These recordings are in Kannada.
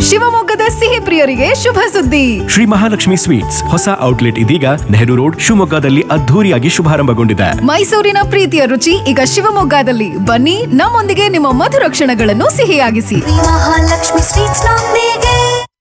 ಶಿವಮೊಗ್ಗದ ಸಿಹಿ ಪ್ರಿಯರಿಗೆ ಶುಭ ಸುದ್ದಿ ಶ್ರೀ ಮಹಾಲಕ್ಷ್ಮಿ ಸ್ವೀಟ್ಸ್ ಹೊಸ ಔಟ್ಲೆಟ್ ಇದೀಗ ನೆಹರು ರೋಡ್ ಶಿವಮೊಗ್ಗದಲ್ಲಿ ಅದ್ಧೂರಿಯಾಗಿ ಶುಭಾರಂಭಗೊಂಡಿದೆ ಮೈಸೂರಿನ ಪ್ರೀತಿಯ ರುಚಿ ಈಗ ಶಿವಮೊಗ್ಗದಲ್ಲಿ ಬನ್ನಿ ನಮ್ಮೊಂದಿಗೆ ನಿಮ್ಮ ಮಧುರ ಕ್ಷಣಗಳನ್ನು ಸಿಹಿಯಾಗಿಸಿ ಮಹಾಲಕ್ಷ್ಮಿ ಸ್ವೀಟ್ಸ್ ನೊಂದಿಗೆ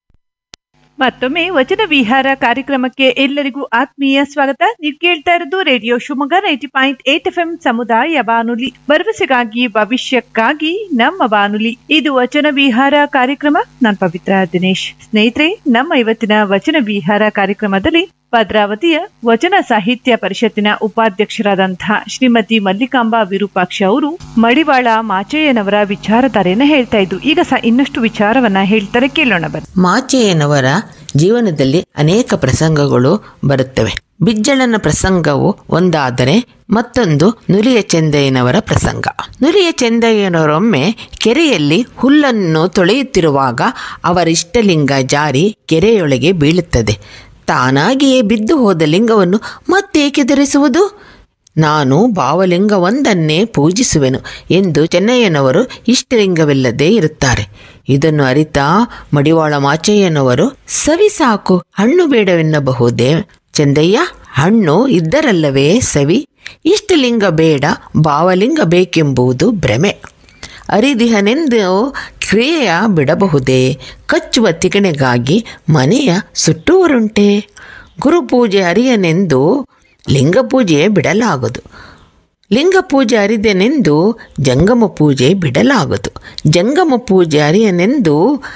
ಮತ್ತೊಮ್ಮೆ ವಚನ ವಿಹಾರ ಕಾರ್ಯಕ್ರಮಕ್ಕೆ ಎಲ್ಲರಿಗೂ ಆತ್ಮೀಯ ಸ್ವಾಗತ ನೀವು ಕೇಳ್ತಾ ಇರೋದು radio Shivamogga ninety point eight F M ಸಮುದಾಯ ಬಾನುಲಿ ಭರವಸೆಗಾಗಿ ಭವಿಷ್ಯಕ್ಕಾಗಿ ನಮ್ಮ ಬಾನುಲಿ ಇದು ವಚನ ವಿಹಾರ ಕಾರ್ಯಕ್ರಮ ನಾನ್ ಪವಿತ್ರ ದಿನೇಶ್ ಸ್ನೇಹಿತರೆ ನಮ್ಮ ಇವತ್ತಿನ ವಚನ ವಿಹಾರ ಕಾರ್ಯಕ್ರಮದಲ್ಲಿ ಭದ್ರಾವತಿಯ ವಚನ ಸಾಹಿತ್ಯ ಪರಿಷತ್ತಿನ ಉಪಾಧ್ಯಕ್ಷರಾದಂತಹ ಶ್ರೀಮತಿ ಮಲ್ಲಿಕಾಂಬಾ ವಿರೂಪಾಕ್ಷ ಅವರು ಮಡಿವಾಳ ಮಾಚಯ್ಯನವರ ವಿಚಾರಧಾರೆಯನ್ನ ಹೇಳ್ತಾ ಇದ್ರು ಈಗ ಸಹ ಇನ್ನಷ್ಟು ವಿಚಾರವನ್ನ ಹೇಳ್ತಾರೆ ಕೇಳೋಣ ಬನ್ನಿ ಮಾಚಯ್ಯನವರ ಜೀವನದಲ್ಲಿ ಅನೇಕ ಪ್ರಸಂಗಗಳು ಬರುತ್ತವೆ ಬಿಜ್ಜಳನ ಪ್ರಸಂಗವು ಒಂದಾದರೆ ಮತ್ತೊಂದು ನುಲಿಯ ಚೆಂದಯ್ಯನವರ ಪ್ರಸಂಗ ನುಲಿಯ ಚೆಂದಯ್ಯನವರೊಮ್ಮೆ ಕೆರೆಯಲ್ಲಿ ಹುಲ್ಲನ್ನು ತೊಳೆಯುತ್ತಿರುವಾಗ ಅವರ ಇಷ್ಟಲಿಂಗ ಜಾರಿ ಕೆರೆಯೊಳಗೆ ಬೀಳುತ್ತದೆ ತಾನಾಗಿಯೇ ಬಿದ್ದು ಹೋದ ಲಿಂಗವನ್ನು ಮತ್ತೇಕೆ ಧರಿಸುವುದು ನಾನು ಭಾವಲಿಂಗವೊಂದನ್ನೇ ಪೂಜಿಸುವೆನು ಎಂದು ಚೆನ್ನಯ್ಯನವರು ಇಷ್ಟಲಿಂಗವಿಲ್ಲದೆ ಇರುತ್ತಾರೆ ಇದನ್ನು ಅರಿತ ಮಡಿವಾಳ ಮಾಚಯ್ಯನವರು ಸವಿ ಸಾಕು ಹಣ್ಣು ಬೇಡವೆನ್ನಬಹುದೇ ಚಂದಯ್ಯ ಹಣ್ಣು ಇದ್ದರಲ್ಲವೇ ಸವಿ ಇಷ್ಟಲಿಂಗ ಬೇಡ ಭಾವಲಿಂಗ ಬೇಕೆಂಬುದು ಭ್ರಮೆ ಅರಿದಿಹನೆಂದು ಕ್ರಿಯೆಯ ಬಿಡಬಹುದೇ ಕಚ್ಚುವ ತಿಗಣೆಗಾಗಿ ಮನೆಯ ಸುಟ್ಟುವರುಂಟೆ ಗುರುಪೂಜೆ ಅರಿಯನೆಂದು ಲಿಂಗ ಪೂಜೆ ಬಿಡಲಾಗದು ಲಿಂಗ ಪೂಜೆ ಅರಿದೆನೆಂದು ಜಂಗಮ ಪೂಜೆ ಬಿಡಲಾಗದು ಜಂಗಮ ಪೂಜೆ ಅರಿಯನೆಂದು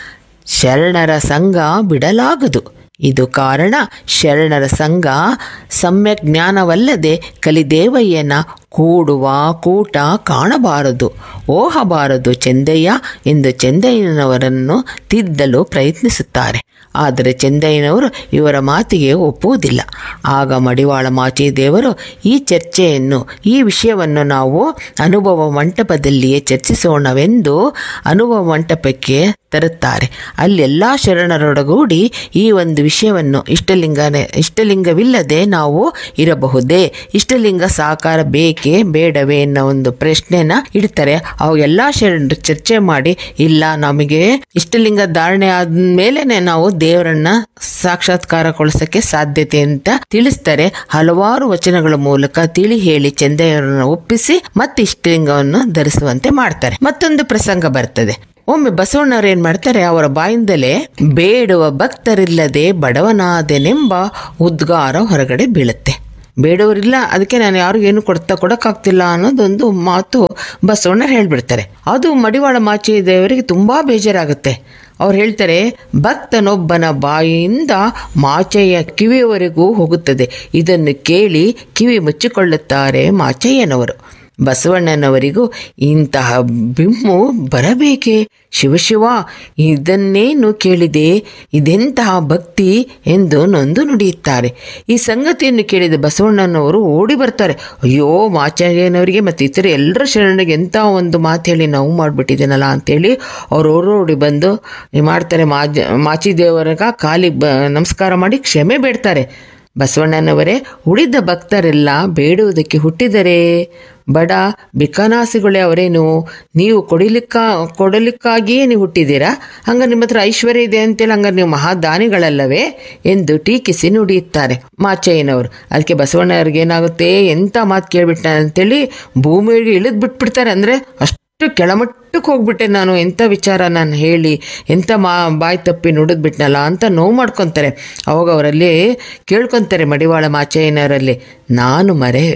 ಶರಣರ ಸಂಘ ಬಿಡಲಾಗದು ಇದು ಕಾರಣ ಶರಣರ ಸಂಘ ಸಮ್ಯಕ್ ಜ್ಞಾನವಲ್ಲದೆ ಕಲಿದೇವಯ್ಯನ ಕೂಡುವ ಕೂಟ ಕಾಣಬಾರದು ಓಹಬಾರದು ಚೆಂದಯ್ಯ ಎಂದು ಚೆಂದಯ್ಯನವರನ್ನು ತಿದ್ದಲು ಪ್ರಯತ್ನಿಸುತ್ತಾರೆ ಆದರೆ ಚೆಂದಯ್ಯನವರು ಇವರ ಮಾತಿಗೆ ಒಪ್ಪುವುದಿಲ್ಲ ಆಗ ಮಡಿವಾಳ ಮಾಚಿದೇವರು ಈ ಚರ್ಚೆಯನ್ನು ಈ ವಿಷಯವನ್ನು ನಾವು ಅನುಭವ ಮಂಟಪದಲ್ಲಿಯೇ ಚರ್ಚಿಸೋಣವೆಂದು ಅನುಭವ ಮಂಟಪಕ್ಕೆ ತರುತ್ತಾರೆ ಅಲ್ಲೆಲ್ಲ ಶರಣರೊಡಗೂಡಿ ಈ ಒಂದು ವಿಷಯವನ್ನು ಇಷ್ಟಲಿಂಗನೆ ಇಷ್ಟಲಿಂಗವಿಲ್ಲದೆ ನಾವು ಇರಬಹುದೇ ಇಷ್ಟಲಿಂಗ ಸಾಕಾರ ಬೇಕೇ ಬೇಡವೇ ಅನ್ನೋ ಒಂದು ಪ್ರಶ್ನೆನ ಇಡ್ತಾರೆ ಅವು ಎಲ್ಲ ಶರಣರು ಚರ್ಚೆ ಮಾಡಿ ಇಲ್ಲ ನಮಗೆ ಇಷ್ಟಲಿಂಗ ಧಾರಣೆ ಆದ್ಮೇಲೆನೆ ನಾವು ದೇವರನ್ನ ಸಾಕ್ಷಾತ್ಕಾರಗೊಳಿಸಕ್ಕೆ ಸಾಧ್ಯತೆ ಅಂತ ತಿಳಿಸ್ತಾರೆ ಹಲವಾರು ವಚನಗಳ ಮೂಲಕ ತಿಳಿ ಹೇಳಿ ಚೆಂದಯ್ಯರನ್ನು ಒಪ್ಪಿಸಿ ಮತ್ತೆ ಇಷ್ಟಲಿಂಗವನ್ನು ಧರಿಸುವಂತೆ ಮಾಡ್ತಾರೆ ಮತ್ತೊಂದು ಪ್ರಸಂಗ ಬರ್ತದೆ ಒಮ್ಮೆ ಬಸವಣ್ಣವ್ರು ಏನ್ ಮಾಡ್ತಾರೆ ಅವರ ಬಾಯಿಂದಲೇ ಬೇಡುವ ಭಕ್ತರಿಲ್ಲದೆ ಬಡವನಾದೆನೆಂಬ ಉದ್ಗಾರ ಹೊರಗಡೆ ಬೀಳುತ್ತೆ ಬೇಡವರಿಲ್ಲ ಅದಕ್ಕೆ ನಾನು ಯಾರಿಗೂ ಏನು ಕೊಡ್ತಾ ಕೊಡಕ್ಕಾಗ್ತಿಲ್ಲ ಅನ್ನೋದೊಂದು ಮಾತು ಬಸವಣ್ಣ ಹೇಳ್ಬಿಡ್ತಾರೆ ಅದು ಮಡಿವಾಳ ಮಾಚಿ ದೇವರಿಗೆ ತುಂಬಾ ಬೇಜಾರಾಗುತ್ತೆ ಅವ್ರು ಹೇಳ್ತಾರೆ ಭಕ್ತನೊಬ್ಬನ ಬಾಯಿಯಿಂದ ಮಾಚಯ್ಯ ಕಿವಿಯವರೆಗೂ ಹೋಗುತ್ತದೆ ಇದನ್ನು ಕೇಳಿ ಕಿವಿ ಮುಚ್ಚಿಕೊಳ್ಳುತ್ತಾರೆ ಮಾಚಯ್ಯನವರು ಬಸವಣ್ಣನವರಿಗೂ ಇಂತಹ ಬಿಮ್ಮು ಬರಬೇಕೆ ಶಿವಶಿವ ಇದನ್ನೇನು ಕೇಳಿದೆ ಇದೆಂತಹ ಭಕ್ತಿ ಎಂದು ನೊಂದು ನುಡಿಯುತ್ತಾರೆ ಈ ಸಂಗತಿಯನ್ನು ಕೇಳಿದ ಬಸವಣ್ಣನವರು ಓಡಿ ಬರ್ತಾರೆ ಅಯ್ಯೋ ಮಾಚಾರ್ಯನವರಿಗೆ ಮತ್ತು ಇತರ ಎಲ್ಲರ ಶರಣರಿಗೆ ಎಂಥ ಒಂದು ಮಾತು ಹೇಳಿ ನಾವು ಮಾಡಿಬಿಟ್ಟಿದ್ದೀನಲ್ಲ ಅಂತೇಳಿ ಅವ್ರು ಓಡೋಡಿ ಬಂದು ಮಾಡ್ತಾರೆ ಮಾಜ ಮಾಚಿದೇವರಗ ಕಾಲಿಗೆ ಬ ನಮಸ್ಕಾರ ಮಾಡಿ ಕ್ಷಮೆ ಬೇಡ್ತಾರೆ ಬಸವಣ್ಣನವರೇ ಉಳಿದ ಭಕ್ತರೆಲ್ಲ ಬೇಡುವುದಕ್ಕೆ ಹುಟ್ಟಿದರೆ ಬಡ ಬಿಕನಾಸಿಗಳೇ ಅವರೇನು ನೀವು ಕೊಡಿಲಿಕ್ಕ ಕೊಡಲಿಕ್ಕಾಗಿಯೇ ನೀವು ಹುಟ್ಟಿದ್ದೀರಾ ಹಂಗ ನಿಮ್ಮ ಹತ್ರ ಐಶ್ವರ್ಯ ಇದೆ ಅಂತೇಳಿ ಹಂಗ ನೀವು ಮಹಾದಾನಿಗಳಲ್ಲವೇ ಎಂದು ಟೀಕಿಸಿ ನುಡಿಯುತ್ತಾರೆ ಮಾಚಯ್ಯನವರು ಅದಕ್ಕೆ ಬಸವಣ್ಣವ್ರಿಗೆ ಏನಾಗುತ್ತೆ ಎಂಥ ಮಾತು ಕೇಳ್ಬಿಟ್ಟ ಅಂತೇಳಿ ಭೂಮಿಗೆ ಇಳಿದು ಬಿಟ್ಬಿಡ್ತಾರೆ ಅಂದರೆ ಅಷ್ಟು ಅಷ್ಟು ಕೆಳಮಟ್ಟಕ್ಕೆ ಹೋಗ್ಬಿಟ್ಟೆ ನಾನು ಎಂಥ ವಿಚಾರ ನಾನು ಹೇಳಿ ಎಂಥ ಮಾ ಬಾಯಿ ತಪ್ಪಿ ನುಡಿದ್ಬಿಟ್ನಲ್ಲ ಅಂತ ನೋವು ಮಾಡ್ಕೊತಾರೆ ಅವಾಗ ಅವರಲ್ಲಿ ಕೇಳ್ಕೊತಾರೆ ಮಡಿವಾಳ ಮಾಚಯ್ಯನವರಲ್ಲಿ ನಾನು ಮರೆ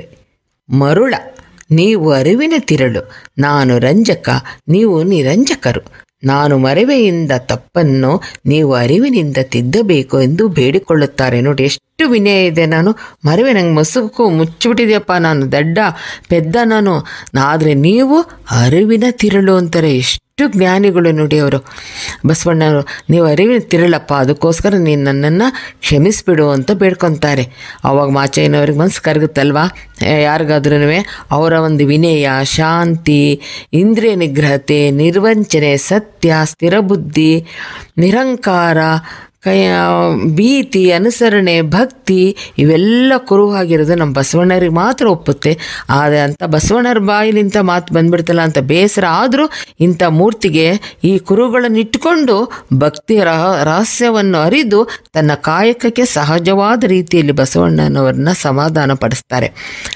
ಮರುಳ ನೀವು ಅರಿವಿನ ತಿರಳು ನಾನು ರಂಜಕ ನೀವು ನಿರಂಜಕರು ನಾನು ಮರೆವೆಯಿಂದ ತಪ್ಪನ್ನು ನೀವು ಅರಿವಿನಿಂದ ತಿದ್ದಬೇಕು ಎಂದು ಬೇಡಿಕೊಳ್ಳುತ್ತಾರೆ ನೋಡಿ ಎಷ್ಟು ವಿನಯ ಇದೆ ನಾನು ಮರೆವೆ ನಂಗೆ ಮಸುಕು ಮುಚ್ಚಿಬಿಟ್ಟಿದೆಯಪ್ಪ ನಾನು ದಡ್ಡ ಪೆದ್ದ ನಾನು ಆದರೆ ನೀವು ಅರಿವಿನ ತಿರಳು ಅಂತಾರೆ ಎಷ್ಟು ಜ್ಞಾನಿಗಳು ನೋಡಿ ಅವರು ಬಸವಣ್ಣವರು ನೀವು ಅರಿವಿನ ತಿರಳಪ್ಪ ಅದಕ್ಕೋಸ್ಕರ ನೀನು ನನ್ನನ್ನು ಕ್ಷಮಿಸ್ಬಿಡು ಅಂತ ಬೇಡ್ಕೊತಾರೆ ಅವಾಗ ಮಾಚಯ್ಯನವ್ರಿಗೆ ಮನಸ್ಸು ಕರಗುತ್ತಲ್ವಾ ಯಾರಿಗಾದ್ರೂ ಅವರ ಒಂದು ವಿನಯ ಶಾಂತಿ ಇಂದ್ರಿಯ ನಿಗ್ರಹತೆ ನಿರ್ವಂಚನೆ ಸತ್ಯ ಸ್ಥಿರ ಬುದ್ಧಿ ನಿರಂಕಾರ ಕೈ ಭೀತಿ ಅನುಸರಣೆ ಭಕ್ತಿ ಇವೆಲ್ಲ ಕುರುವಾಗಿರೋದು ನಮ್ಮ ಬಸವಣ್ಣರಿಗೆ ಮಾತ್ರ ಒಪ್ಪುತ್ತೆ ಆದರೆ ಅಂತ ಬಸವಣ್ಣರ ಬಾಯಿಲಿಂತ ಮಾತು ಬಂದ್ಬಿಡ್ತಲ್ಲ ಅಂತ ಬೇಸರ ಆದರೂ ಇಂಥ ಮೂರ್ತಿಗೆ ಈ ಕುರುಗಳನ್ನು ಇಟ್ಕೊಂಡು ಭಕ್ತಿ ರಹ ರಹಸ್ಯವನ್ನು ಅರಿದು ತನ್ನ ಕಾಯಕಕ್ಕೆ ಸಹಜವಾದ ರೀತಿಯಲ್ಲಿ ಬಸವಣ್ಣನವರನ್ನ ಸಮಾಧಾನ ಪಡಿಸ್ತಾರೆ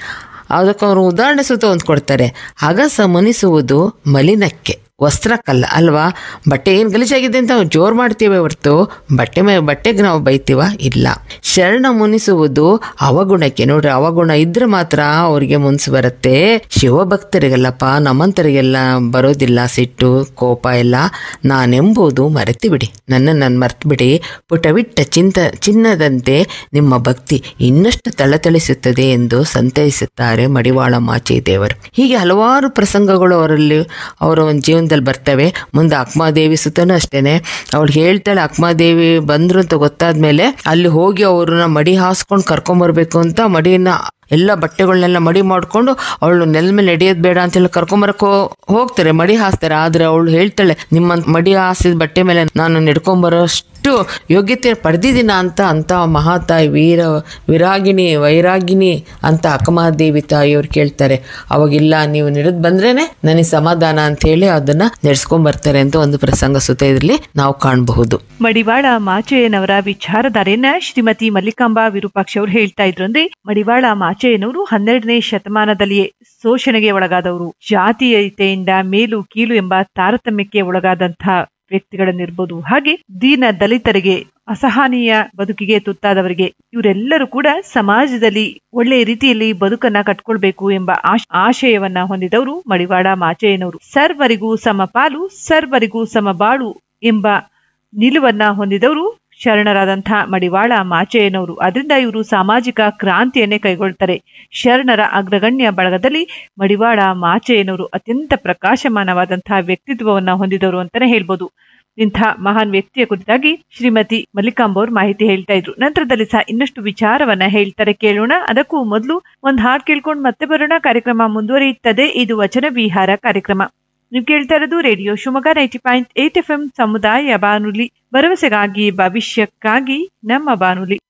ಅದಕ್ಕೆ ಅವರು ಉದಾಹರಣೆ ಸುತ್ತ ಒಂದು ಕೊಡ್ತಾರೆ ಅಗಸ ಮುನಿಸುವುದು ಮಲಿನಕ್ಕೆ ವಸ್ತ್ರಕ್ಕಲ್ಲ ಅಲ್ವಾ ಬಟ್ಟೆ ಏನು ಗಲೀಜಾಗಿದೆ ಅಂತ ನಾವು ಜೋರು ಮಾಡ್ತೀವಿ ಹೊರತು ಬಟ್ಟೆ ಮೇ ಬಟ್ಟೆಗೆ ನಾವು ಬೈತೀವ ಇಲ್ಲ ಶರಣ ಮುನಿಸುವುದು ಅವಗುಣಕ್ಕೆ ನೋಡ್ರಿ ಅವಗುಣ ಇದ್ರೆ ಮಾತ್ರ ಅವ್ರಿಗೆ ಮುನ್ಸು ಬರುತ್ತೆ ಶಿವಭಕ್ತರಿಗೆಲ್ಲಪ್ಪ ನಮ್ಮಂತರಿಗೆಲ್ಲ ಬರೋದಿಲ್ಲ ಸಿಟ್ಟು ಕೋಪ ಎಲ್ಲ ನಾನೆಂಬುದು ಮರೆತು ಬಿಡಿ ನನ್ನ ನಾನು ಮರ್ತು ಬಿಡಿ ಪುಟವಿಟ್ಟ ಚಿಂತ ಚಿನ್ನದಂತೆ ನಿಮ್ಮ ಭಕ್ತಿ ಇನ್ನಷ್ಟು ತಳತಳಿಸುತ್ತದೆ ಎಂದು ಸಂತೈಸುತ್ತಾರೆ ಮಡಿವಾಳ ಮಾಚಿ ದೇವರು ಹೀಗೆ ಹಲವಾರು ಪ್ರಸಂಗಗಳು ಅವರಲ್ಲಿ ಅವರ ಒಂದು ಜೀವನದಲ್ಲಿ ಬರ್ತವೆ ಮುಂದೆ ಅಕ್ಮಾದೇವಿ ಸುತ್ತನೂ ಅಷ್ಟೇನೆ ಅವಳು ಹೇಳ್ತಾಳೆ ಅಕ್ಮಾದೇವಿ ಬಂದ್ರು ಅಂತ ಗೊತ್ತಾದ್ಮೇಲೆ ಅಲ್ಲಿ ಹೋಗಿ ಅವ್ರನ್ನ ಮಡಿ ಹಾಸ್ಕೊಂಡು ಕರ್ಕೊಂಬರ್ಬೇಕು ಅಂತ ಮಡಿನ ಎಲ್ಲ ಬಟ್ಟೆಗಳನ್ನೆಲ್ಲ ಮಡಿ ಮಾಡಿಕೊಂಡು ಅವಳು ನೆಲ ಮೇಲೆ ನಡೆಯೋದು ಬೇಡ ಅಂತೇಳಿ ಕರ್ಕೊಂಬರಕ್ಕೆ ಹೋಗ್ತಾರೆ ಮಡಿ ಹಾಸ್ತಾರೆ ಆದರೆ ಅವಳು ಹೇಳ್ತಾಳೆ ನಿಮ್ಮ ಮಡಿ ಹಾಸಿದ ಬಟ್ಟೆ ಮೇಲೆ ನಾನು ನಡ್ಕೊಂಬರೋಷ್ಟು ಯೋಗ್ಯತೆ ಪಡೆದಿದ್ದೀನ ಅಂತ ಅಂತ ಮಹಾತಾಯಿ ವೀರ ವಿರಾಗಿಣಿ ವೈರಾಗಿಣಿ ಅಂತ ಅಕ್ಕಮಹಾದೇವಿ ತಾಯಿಯವ್ರು ಕೇಳ್ತಾರೆ ಅವಾಗಿಲ್ಲ ನೀವು ನಡೆದು ಬಂದ್ರೇನೆ ನನಗೆ ಸಮಾಧಾನ ಅಂತ ಹೇಳಿ ಅದನ್ನ ನಡೆಸ್ಕೊಂಡ್ ಬರ್ತಾರೆ ಅಂತ ಒಂದು ಪ್ರಸಂಗ ಸುತ್ತ ಇದರಲ್ಲಿ ನಾವು ಕಾಣಬಹುದು ಮಡಿವಾಳ ಮಾಚಯ್ಯನವರ ವಿಚಾರಧಾರೆಯನ್ನ ಶ್ರೀಮತಿ ಮಲ್ಲಿಕಾಂಬಾ ವಿರೂಪಾಕ್ಷ ಅವರು ಹೇಳ್ತಾ ಇದ್ರು ಅಂದ್ರೆ ಮಡಿವಾಳ ಮಾಚಯ್ಯನವರು ಹನ್ನೆರಡನೇ ಶತಮಾನದಲ್ಲಿಯೇ ಶೋಷಣೆಗೆ ಒಳಗಾದವರು ಜಾತೀಯತೆಯಿಂದ ಮೇಲು ಕೀಳು ಎಂಬ ತಾರತಮ್ಯಕ್ಕೆ ಒಳಗಾದಂತಹ ವ್ಯಕ್ತಿಗಳನ್ನಿರ್ಬೋದು ಹಾಗೆ ದೀನ ದಲಿತರಿಗೆ ಅಸಹನೀಯ ಬದುಕಿಗೆ ತುತ್ತಾದವರಿಗೆ ಇವರೆಲ್ಲರೂ ಕೂಡ ಸಮಾಜದಲ್ಲಿ ಒಳ್ಳೆಯ ರೀತಿಯಲ್ಲಿ ಬದುಕನ್ನ ಕಟ್ಕೊಳ್ಬೇಕು ಎಂಬ ಆಶ್- ಆಶಯವನ್ನ ಹೊಂದಿದವರು ಮಡಿವಾಳ ಮಾಚಯ್ಯನವರು ಸರ್ವರಿಗೂ ಸಮಪಾಲು ಸರ್ವರಿಗೂ ಸಮಬಾಳು ಎಂಬ ನಿಲುವನ್ನ ಹೊಂದಿದವರು ಶರಣರಾದಂಥ ಮಡಿವಾಳ ಮಾಚಯ್ಯನವರು ಅದರಿಂದ ಇವರು ಸಾಮಾಜಿಕ ಕ್ರಾಂತಿಯನ್ನೇ ಕೈಗೊಳ್ತಾರೆ ಶರಣರ ಅಗ್ರಗಣ್ಯ ಬಳಗದಲ್ಲಿ ಮಡಿವಾಳ ಮಾಚಯ್ಯನವರು ಅತ್ಯಂತ ಪ್ರಕಾಶಮಾನವಾದಂತಹ ವ್ಯಕ್ತಿತ್ವವನ್ನ ಹೊಂದಿದವರು ಅಂತಾನೆ ಹೇಳ್ಬೋದು ಇಂಥ ಮಹಾನ್ ವ್ಯಕ್ತಿಯ ಕುರಿತಾಗಿ ಶ್ರೀಮತಿ ಮಲ್ಲಿಕಾಂಬ ಅವರು ಮಾಹಿತಿ ಹೇಳ್ತಾ ಇದ್ರು ನಂತರದಲ್ಲಿ ಸಹ ಇನ್ನಷ್ಟು ವಿಚಾರವನ್ನ ಹೇಳ್ತಾರೆ ಕೇಳೋಣ ಅದಕ್ಕೂ ಮೊದಲು ಒಂದ್ ಹಾಡ್ ಕೇಳ್ಕೊಂಡು ಮತ್ತೆ ಬರೋಣ ಕಾರ್ಯಕ್ರಮ ಮುಂದುವರಿಯುತ್ತದೆ ಇದು ವಚನ ವಿಹಾರ ಕಾರ್ಯಕ್ರಮ ನೀವು ಕೇಳ್ತಾ ಇರೋದು radio Shivamogga ninety point eight F M ಸಮುದಾಯ ಬಾನುಲಿ ಭರವಸೆಗಾಗಿ ಭವಿಷ್ಯಕ್ಕಾಗಿ ನಮ್ಮ ಬಾನುಲಿ